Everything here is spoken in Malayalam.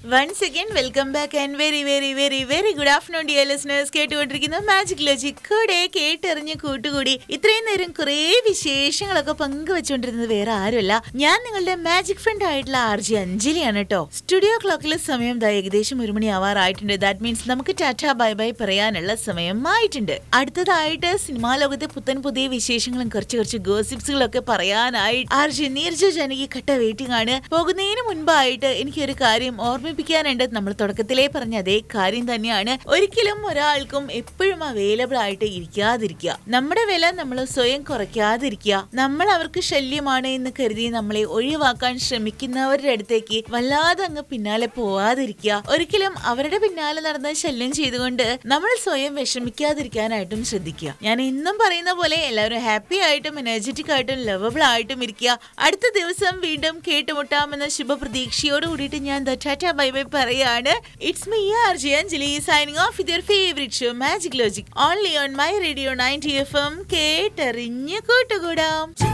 once again welcome back and very very very very good afternoon dear listeners കേട്ടുകൊണ്ടിരിക്കുന്ന മാജിക് ലോജിക് കൂടെ കേട്ടെറിഞ്ഞ് കൂട്ടുകൂടി ഇത്രയും നേരം കുറേ വിശേഷങ്ങളൊക്കെ പങ്കുവെച്ചുകൊണ്ടിരുന്നത് വേറെ ആരുമല്ല ഞാൻ നിങ്ങളുടെ മാജിക് ഫ്രണ്ട് ആയിട്ടുള്ള ആർ ജി അഞ്ജലിയാണ് കേട്ടോ സ്റ്റുഡിയോ ക്ലോക്കിലെ സമയം ദാ ഏകദേശം ഒരു മണി ആവാറായിട്ടുണ്ട് ദാറ്റ് മീൻസ് നമുക്ക് ടാറ്റ ബൈ ബൈ പറയാനുള്ള സമയം ആയിട്ടുണ്ട് അടുത്തതായിട്ട് സിനിമാ ലോകത്തെ പുത്തൻ പുതിയ വിശേഷങ്ങളും കുറച്ച് കുറച്ച് ഗോസിപ്സുകളൊക്കെ പറയാനായി ആർ ജി നീർജ ജനകി കട്ട വെയിറ്റിംഗ് ആണ് പോകുന്നതിന് മുൻപായിട്ട് എനിക്കൊരു കാര്യം ഓർമ്മിപ്പിക്കാനുണ്ട് നമ്മൾ തുടക്കത്തിലേ പറഞ്ഞ അതേ കാര്യം തന്നെയാണ് ഒരിക്കലും ഒരാൾക്കും എപ്പോഴും അവൈലബിൾ ആയിട്ട് ഇരിക്കാതിരിക്കുക നമ്മുടെ വില നമ്മൾ സ്വയം കുറയ്ക്കാതിരിക്കുക നമ്മൾ അവർക്ക് ശല്യമാണ് എന്ന് കരുതി നമ്മളെ ഒഴിവാക്കാൻ ശ്രമിക്കുന്നവരുടെ അടുത്തേക്ക് വല്ലാതെ അങ്ങ് പിന്നാലെ പോവാതിരിക്കുക ഒരിക്കലും അവരുടെ പിന്നാലെ നടന്ന് ശല്യം ചെയ്തുകൊണ്ട് നമ്മൾ സ്വയം വിഷമിക്കാതിരിക്കാനായിട്ടും ശ്രദ്ധിക്കുക ഞാൻ എന്നും പറയുന്ന പോലെ എല്ലാവരും ഹാപ്പി ആയിട്ടും എനർജറ്റിക് ആയിട്ടും ലവബിൾ ആയിട്ടും ഇരിക്കുക അടുത്ത ദിവസം വീണ്ടും കേട്ടുമുട്ടാമെന്ന ശുഭപ്രതീക്ഷയോട് കൂടിയിട്ട് ഞാൻ ടാറ്റ ബൈ ബൈ പറയാണ് it's me R J Anjali signing off with your favourite show magic logic only on my radio ninety F M കേട്ടറിഞ്ഞ് കൂട്ടുകൂടാം